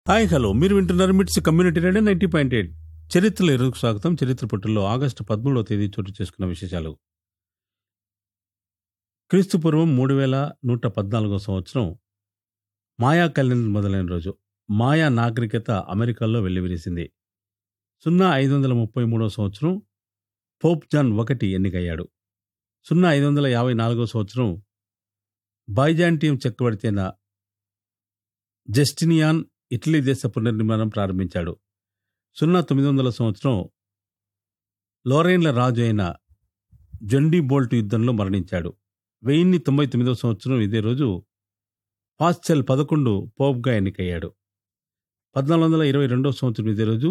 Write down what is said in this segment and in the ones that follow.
hi hello మీరు వింటున్నారు MITS community radio ninety point eight చరిత్రలో ఎరుకు స్వాగతం చరిత్ర పుట్టుల్లో ఆగస్టు పదమూడవ తేదీ చోటు చేసుకున్న విశేషాలు క్రీస్తు పూర్వం మూడు వేల నూట పద్నాలుగో సంవత్సరం మాయా క్యాలెండర్ మొదలైన రోజు మాయా నాగరికత అమెరికాలో వెల్లివిరిసింది సున్నా ఐదు వందల ముప్పై మూడో సంవత్సరం పోప్ జాన్ ఒకటి ఎన్నికయ్యాడు సున్నా ఐదు వందల యాభై నాలుగో సంవత్సరం బైజాంటియం చక్రవర్తి అయిన జస్టినియాన్ ఇటలీ దేశ పునర్నిర్మాణం ప్రారంభించాడు సున్నా తొమ్మిది వందల సంవత్సరం లోరైన్ల రాజు అయిన జొండీ బోల్ట్ యుద్ధంలో మరణించాడు వెయ్యిన్ని తొంభై తొమ్మిదవ సంవత్సరం ఇదే రోజు పాస్చెల్ పదకొండు పోప్గా ఎన్నికయ్యాడు పద్నాలుగు వందల ఇరవై రెండవ సంవత్సరం ఇదే రోజు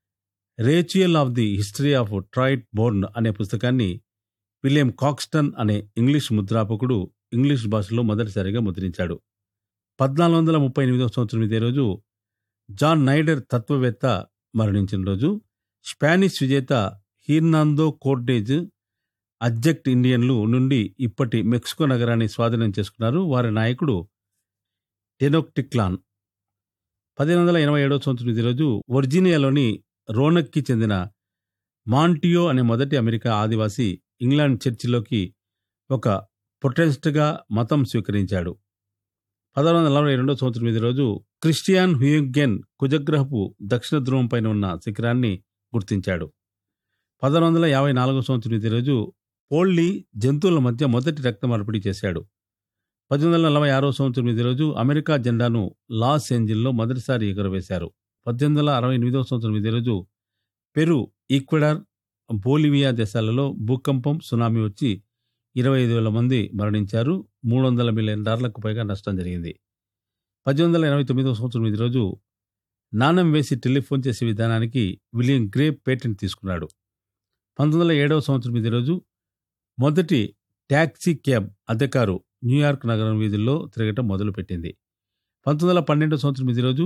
Recuyell of the history of Troy బోర్న్ అనే పుస్తకాన్ని విలియం కాక్స్టన్ అనే ఇంగ్లీష్ ముద్రాపకుడు ఇంగ్లీష్ భాషలో మొదటిసారిగా ముద్రించాడు పద్నాలుగు వందల ముప్పై ఎనిమిదవ సంవత్సరం ఇదే రోజు జాన్ నైడర్ తత్వవేత్త మరణించిన రోజు స్పానిష్ విజేత హీర్నాందో కోర్డేజ్ అబ్జెక్ట్ ఇండియన్లు నుండి ఇప్పటి మెక్సికో నగరాన్ని స్వాధీనం చేసుకున్నారు వారి నాయకుడు టెనోక్టిక్లాన్ పదిహేను వందల ఎనభై ఏడవ సంవత్సరం ఇదే రోజు వర్జీనియాలోని రోనక్కి చెందిన మాంటియో అనే మొదటి అమెరికా ఆదివాసి ఇంగ్లాండ్ చర్చిలోకి ఒక ప్రొటెస్ట్గా మతం స్వీకరించాడు పదహారు వందల నలభై రెండో సంవత్సరం ఇదే రోజు క్రిస్టియాన్ హ్యూగెన్ కుజగ్రహపు దక్షిణ ధ్రువం పైన ఉన్న శిఖరాన్ని గుర్తించాడు పదహారు వందల యాభై నాలుగో సంవత్సరం ఇదే రోజు పోల్లీ జంతువుల మధ్య మొదటి రక్త మార్పిడి చేశాడు పద్దెనిమిది వందల నలభై ఆరో సంవత్సరం ఇదే రోజు అమెరికా జెండాను లాస్ ఏంజిల్లో మొదటిసారి ఎగురవేశారు పద్దెనిమిది వందల అరవై ఎనిమిదవ సంవత్సరం ఇదే రోజు పెరు ఈక్వెడార్ బోలివియా దేశాలలో భూకంపం సునామీ వచ్చి ఇరవై ఐదు వేల మంది మరణించారు మూడు వందల మిలియన్ డాలర్లకు పైగా నష్టం జరిగింది పద్దెనిమిది వందల ఎనభై తొమ్మిదవ సంవత్సరం ఇది రోజు నాణం వేసి టెలిఫోన్ చేసే విధానానికి విలియం గ్రే పేటెంట్ తీసుకున్నాడు పంతొమ్మిది వందల ఏడవ సంవత్సరం ఇది రోజు మొదటి ట్యాక్సీ క్యాబ్ అద్దెకారు న్యూయార్క్ నగరం వీధుల్లో తిరగటం మొదలుపెట్టింది పంతొమ్మిది వందల పన్నెండవ సంవత్సరం ఇది రోజు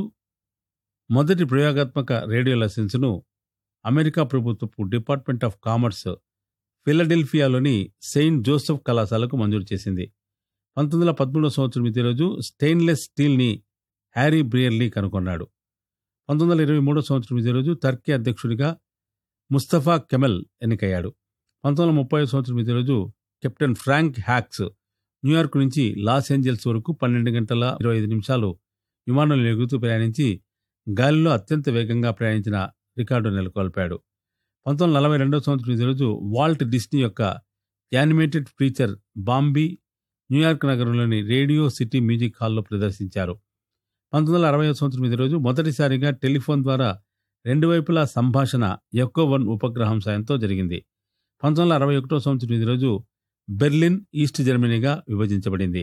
మొదటి ప్రయోగాత్మక రేడియో లైసెన్సును అమెరికా ప్రభుత్వపు డిపార్ట్మెంట్ ఆఫ్ కామర్స్ ఫిలడెల్ఫియాలోని సెయింట్ జోసెఫ్ కళాశాలకు మంజూరు చేసింది పంతొమ్మిది వందల పదమూడవ సంవత్సరం ఇదే రోజు స్టెయిన్లెస్ స్టీల్ని హ్యారీ బ్రియర్లీ కనుగొన్నాడు పంతొమ్మిది వందల ఇరవై మూడవ సంవత్సరం ఇదే రోజు టర్కీ అధ్యక్షుడిగా ముస్తఫా కెమెల్ ఎన్నికయ్యాడు పంతొమ్మిది వందల ముప్పై సంవత్సరం ఇదే రోజు కెప్టెన్ ఫ్రాంక్ హ్యాక్స్ న్యూయార్క్ నుంచి లాస్ ఏంజల్స్ వరకు పన్నెండు గంటల ఇరవై ఐదు నిమిషాలు విమానంలో ఎగురుతూ ప్రయాణించి గాలిలో అత్యంత వేగంగా ప్రయాణించిన రికార్డు నెలకొల్పాడు పంతొమ్మిది వందల నలభై రెండవ సంవత్సరం ఇదే రోజు వాల్ట్ డిస్నీ యొక్క యానిమేటెడ్ ఫీచర్ బాంబీ న్యూయార్క్ నగరంలోని రేడియో సిటీ మ్యూజిక్ హాల్లో ప్రదర్శించారు పంతొమ్మిది వందల అరవై సంవత్సరం ఇదే రోజు మొదటిసారిగా టెలిఫోన్ ద్వారా రెండు వైపులా సంభాషణ ఎక్కో వన్ ఉపగ్రహం సాయంతో జరిగింది పంతొమ్మిది వందల అరవై ఒకటో సంవత్సరం ఇదే రోజు బెర్లిన్ ఈస్ట్ జర్మనీగా విభజించబడింది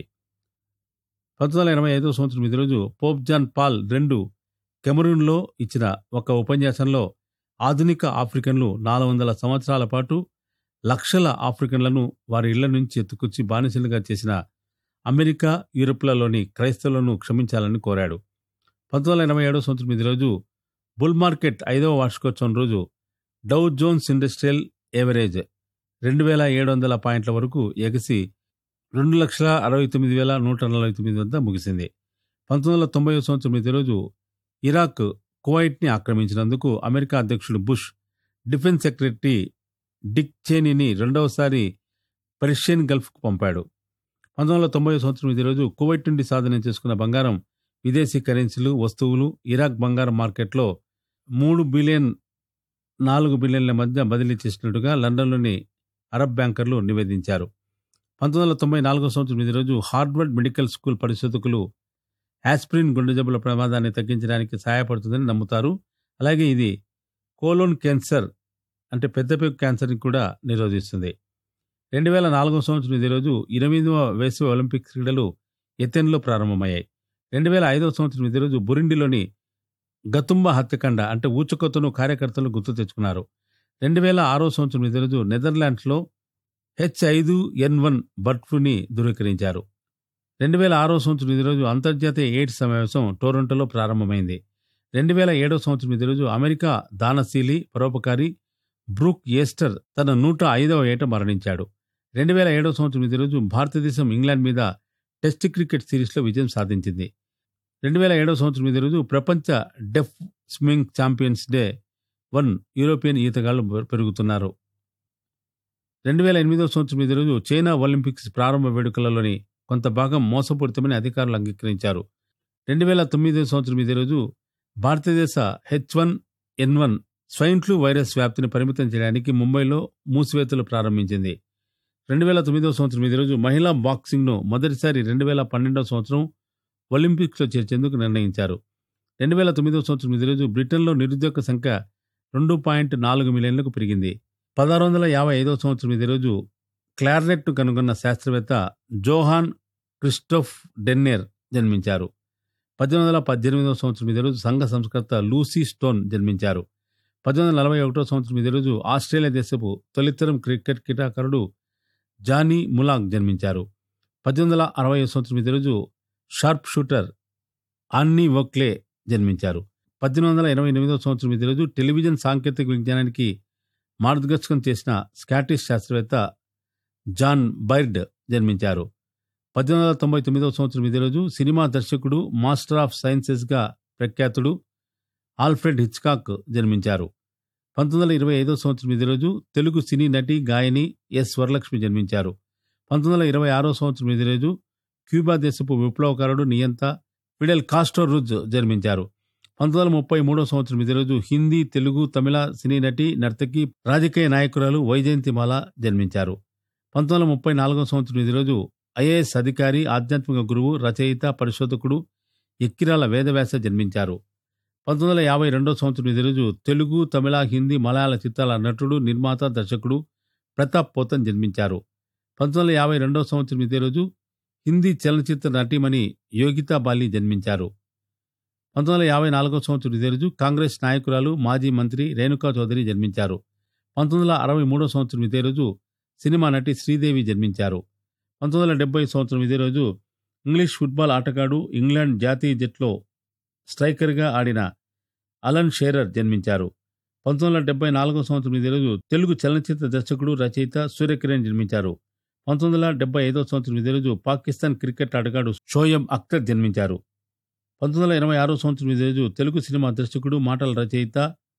పంతొమ్మిది వందల ఎనభై ఐదో సంవత్సరం ఇదే రోజు పోప్ జాన్ పాల్ రెండు కెమరూన్లో ఇచ్చిన ఒక ఉపన్యాసంలో ఆధునిక ఆఫ్రికన్లు నాలుగు వందల సంవత్సరాల పాటు లక్షల ఆఫ్రికన్లను వారి ఇళ్ల నుంచి ఎత్తుకొచ్చి బానిసలుగా చేసిన అమెరికా యూరోప్లలోని క్రైస్తవులను క్షమించాలని కోరాడు పంతొమ్మిది వందల ఎనభై ఏడో సంవత్సరం ఇది రోజు బుల్ మార్కెట్ ఐదవ వార్షికోత్సవం రోజు డౌ జోన్స్ ఇండస్ట్రియల్ ఏవరేజ్ రెండు వేల ఏడు వందల పాయింట్ల వరకు ఎగసి రెండు లక్షల అరవై తొమ్మిది వేల నూట నలభై తొమ్మిది వద్ద ముగిసింది పంతొమ్మిది వందల తొంభై సంవత్సరం ఇది రోజు ఇరాక్ కువైట్ని ఆక్రమించినందుకు అమెరికా అధ్యక్షుడు బుష్ డిఫెన్స్ సెక్రటరీ డిక్ చేనీని రెండవసారి పర్షియన్ గల్ఫ్కు పంపాడు పంతొమ్మిది వందల తొంభై సంవత్సరం ఇదే రోజు కువైట్ నుండి సాధన చేసుకున్న బంగారం విదేశీ కరెన్సీలు వస్తువులు ఇరాక్ బంగారం మార్కెట్లో మూడు బిలియన్ నాలుగు బిలియన్ల మధ్య బదిలీ చేసినట్టుగా లండన్లోని అరబ్ బ్యాంకర్లు నివేదించారు పంతొమ్మిది వందల తొంభై నాలుగో సంవత్సరం ఇదే రోజు హార్వర్డ్ మెడికల్ స్కూల్ పరిశోధకులు ఆస్పిరిన్ గుండె జబ్బుల ప్రమాదాన్ని తగ్గించడానికి సహాయపడుతుందని నమ్ముతారు అలాగే ఇది కోలోన్ క్యాన్సర్ అంటే పెద్దపెక్కు క్యాన్సర్ని కూడా నిరోధిస్తుంది రెండు వేల నాలుగో సంవత్సరం ఇదే రోజు ఎనిమిదవ వేసవి ఒలింపిక్ క్రీడలు ఎథెన్లో ప్రారంభమయ్యాయి రెండు వేల ఐదవ సంవత్సరం ఇదే రోజు బురిండిలోని గతుంబ హత్యకాండ అంటే ఊచకొత్తను కార్యకర్తలు గుర్తు తెచ్చుకున్నారు రెండు వేల ఆరో సంవత్సరం ఇదే రోజు నెదర్లాండ్స్లో హెచ్ ఐదు ఎన్ వన్ బర్డ్ ఫ్లూని ధృవీకరించారు రెండు వేల ఆరో సంవత్సరం ఇదే రోజు అంతర్జాతీయ ఎయిడ్స్ సమావేశం టోరంటోలో ప్రారంభమైంది రెండు వేల ఏడో సంవత్సరం ఇదే రోజు అమెరికా దానశీలి పరోపకారి బ్రూక్ ఏస్టర్ తన నూట ఐదవ ఏట మరణించాడు రెండు వేల ఏడో సంవత్సరం ఇదే రోజు భారతదేశం ఇంగ్లాండ్ మీద టెస్ట్ క్రికెట్ సిరీస్లో విజయం సాధించింది రెండు వేల ఏడవ సంవత్సరం ఇదే రోజు ప్రపంచ deaf swimming champions day one European ఈతగాళ్లు పెరుగుతున్నారు రెండు వేల ఎనిమిదవ సంవత్సరం ఇదే రోజు చైనా ఒలింపిక్స్ ప్రారంభ వేడుకలలోని కొంత భాగం మోసపూరితమని అధికారులు అంగీకరించారు రెండు వేల తొమ్మిదవ సంవత్సరం ఇదే రోజు భారతదేశ H one N one swine flu virus వ్యాప్తిని పరిమితం చేయడానికి ముంబైలో మూసివేతలు ప్రారంభించింది రెండు వేల తొమ్మిదవ సంవత్సరం ఇదే రోజు మహిళా బాక్సింగ్ను మొదటిసారి రెండు వేల పన్నెండవ సంవత్సరం ఒలింపిక్స్లో చేర్చేందుకు నిర్ణయించారు రెండు వేల తొమ్మిదవ సంవత్సరం ఇదే రోజు బ్రిటన్లో నిరుద్యోగ సంఖ్య రెండు పాయింట్ నాలుగు మిలియన్లకు పెరిగింది పదహారు వందల యాభై ఐదవ సంవత్సరం ఇదే రోజు క్లారినెట్ను కనుగొన్న శాస్త్రవేత్త జోహాన్ క్రిస్టోఫ్ డెన్నేర్ జన్మించారు పద్దెనిమిది వందల పద్దెనిమిదవ సంవత్సరం ఇదే రోజు సంఘ సంస్కర్త లూసీ స్టోన్ జన్మించారు పద్దెనిమిది వందల నలభై ఒకటో సంవత్సరం ఇదే రోజు ఆస్ట్రేలియా దేశపు తొలితరం క్రికెట్ క్రీడాకారుడు జానీ ములాగ్ జన్మించారు పద్దెనిమిది వందల అరవై సంవత్సరం ఇదే రోజు షార్ప్ షూటర్ ఆన్నీ వోక్లే జన్మించారు పద్దెనిమిది వందల ఎనభై ఎనిమిదవ సంవత్సరం ఇదే రోజు టెలివిజన్ సాంకేతిక విజ్ఞానానికి మార్గదర్శకం చేసిన స్కాటిష్ శాస్త్రవేత్త జాన్ బైర్డ్ జన్మించారు పద్దెనిమిది వందల తొంభై తొమ్మిదవ సంవత్సరం ఇదే రోజు సినిమా దర్శకుడు మాస్టర్ ఆఫ్ సైన్సెస్గా ప్రఖ్యాతుడు ఆల్ఫ్రెడ్ హిచ్కాక్ జన్మించారు పంతొమ్మిది వందల ఇరవై ఐదవ సంవత్సరం ఇదే రోజు తెలుగు సినీ నటి గాయని ఎస్ వరలక్ష్మి జన్మించారు పంతొమ్మిది వందల ఇరవై ఆరో సంవత్సరం ఇదే రోజు క్యూబా దేశపు విప్లవకారుడు నియంత ఫిడెల్ కాస్టో రుజ్ జన్మించారు పంతొమ్మిది వందల ముప్పై మూడో సంవత్సరం ఇదే రోజు హిందీ తెలుగు తమిళ సినీ నటి నర్తకి రాజకీయ నాయకురాలు వైజయంతిమాల జన్మించారు పంతొమ్మిది వందల ముప్పై నాలుగో సంవత్సరం ఇదే రోజు ఐఏఎస్ అధికారి ఆధ్యాత్మిక గురువు రచయిత పరిశోధకుడు ఎక్కిరాల వేదవ్యాస జన్మించారు పంతొమ్మిది వందల యాభై రెండో సంవత్సరం ఇదే రోజు తెలుగు తమిళ హిందీ మలయాళ చిత్రాల నటుడు నిర్మాత దర్శకుడు ప్రతాప్ పోతన్ జన్మించారు పంతొమ్మిది వందల యాభై రెండో సంవత్సరం ఇదే రోజు హిందీ చలనచిత్ర నటీమణి యోగితా బాలి జన్మించారు పంతొమ్మిది వందల యాభై నాలుగో సంవత్సరం ఇదే రోజు కాంగ్రెస్ నాయకురాలు మాజీ మంత్రి రేణుకా చౌదరి జన్మించారు పంతొమ్మిది వందల అరవై మూడో సంవత్సరం ఇదే రోజు సినిమా నటి శ్రీదేవి జన్మించారు పంతొమ్మిది వందల డెబ్బై సంవత్సరం ఇదే రోజు ఇంగ్లీష్ ఫుట్బాల్ ఆటగాడు ఇంగ్లాండ్ జాతీయ జట్లో స్ట్రైకర్గా ఆడిన అలన్ షేరర్ జన్మించారు పంతొమ్మిది వందల డెబ్బై నాలుగో సంవత్సరం ఇదే రోజు తెలుగు చలనచిత్ర దర్శకుడు రచయిత సూర్యకిరణ్ జన్మించారు పంతొమ్మిది వందల డెబ్బై ఐదో సంవత్సరం ఇదే రోజు పాకిస్తాన్ క్రికెట్ ఆటగాడు షోయబ్ అఖ్తర్ జన్మించారు పంతొమ్మిది వందల ఎనభై ఆరో సంవత్సరం ఇదే రోజు తెలుగు సినిమా దర్శకుడు మాటల రచయిత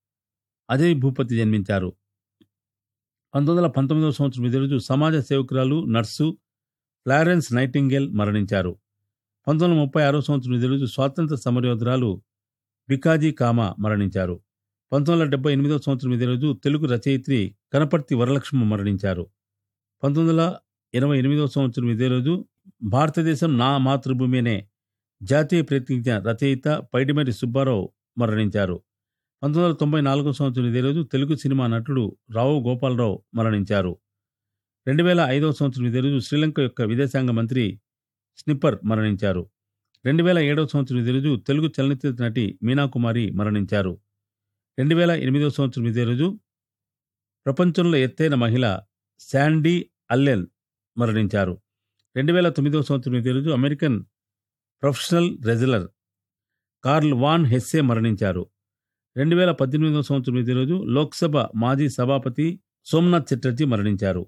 అజయ్ భూపతి జన్మించారు పంతొమ్మిది వందల పంతొమ్మిదవ సంవత్సరం ఇదే రోజు సమాజ సేవకురాలు నర్సు ఫ్లారెన్స్ నైటింగేల్ మరణించారు పంతొమ్మిది వందల ముప్పై ఆరో సంవత్సరం ఇదే రోజు స్వాతంత్ర సమరయోధురాలు బికాజీ కామా మరణించారు పంతొమ్మిది వందల డెబ్బై ఎనిమిదవ సంవత్సరం ఇదే రోజు తెలుగు రచయిత్రి కనపర్తి వరలక్ష్మ మరణించారు పంతొమ్మిది వందల ఎనభై ఎనిమిదవ సంవత్సరం ఇదే రోజు భారతదేశం నా మాతృభూమి అనే జాతీయ ప్రతిజ్ఞ రచయిత పైడిమరి సుబ్బారావు మరణించారు పంతొమ్మిది వందల తొంభై నాలుగో సంవత్సరం ఇదే రోజు తెలుగు సినిమా నటుడు రావు గోపాలరావు మరణించారు రెండు వేల ఐదవ సంవత్సరం ఇదే రోజు శ్రీలంక యొక్క విదేశాంగ మంత్రి స్నిప్పర్ మరణించారు రెండు వేల ఏడవ సంవత్సరం ఇదే రోజు తెలుగు చలనచిత్ర నటి మీనాకుమారి మరణించారు రెండు వేల ఎనిమిదవ సంవత్సరం ఇదే రోజు ప్రపంచంలో ఎత్తైన మహిళ శాండీ అల్లెన్ మరణించారు రెండు వేల తొమ్మిదవ సంవత్సరం ఇదే రోజు American professional wrestler Karl Von Hess మరణించారు రెండు వేల పద్దెనిమిదవ సంవత్సరం ఇదే రోజు లోక్సభ మాజీ సభాపతి సోమనాథ్ చటర్జీ మరణించారు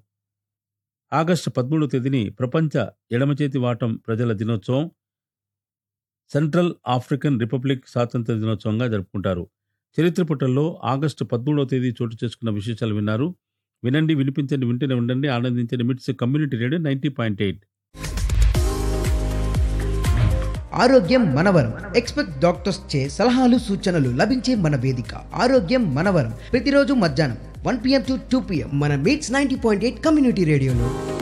ఆగస్టు పదమూడవ తేదీని ప్రపంచ ఎడమచేతి వాటం ప్రజల దినోత్సవం సెంట్రల్ ఆఫ్రికన్ రిపబ్లిక్ స్వాతంత్ర దినోత్సవంగా జరుపుకుంటారు చరిత్ర పుటల్లో ఆగస్టు పదమూడవ తేదీ చోటు చేసుకున్న విశేషాలు విన్నారు వినండి వినిపించండి వింటూనే ఉండండి ఆనందించండి MITS community radio ninety point eight ఆరోగ్యం మనవరం ఎక్స్పెక్ట్ డాక్టర్స్ చే సలహాలు సూచనలు లభించే మన వేదిక ఆరోగ్యం మనవరం ప్రతిరోజు మధ్యాహ్నం one PM to two PM మన MITS ninety point eight community రేడియోలో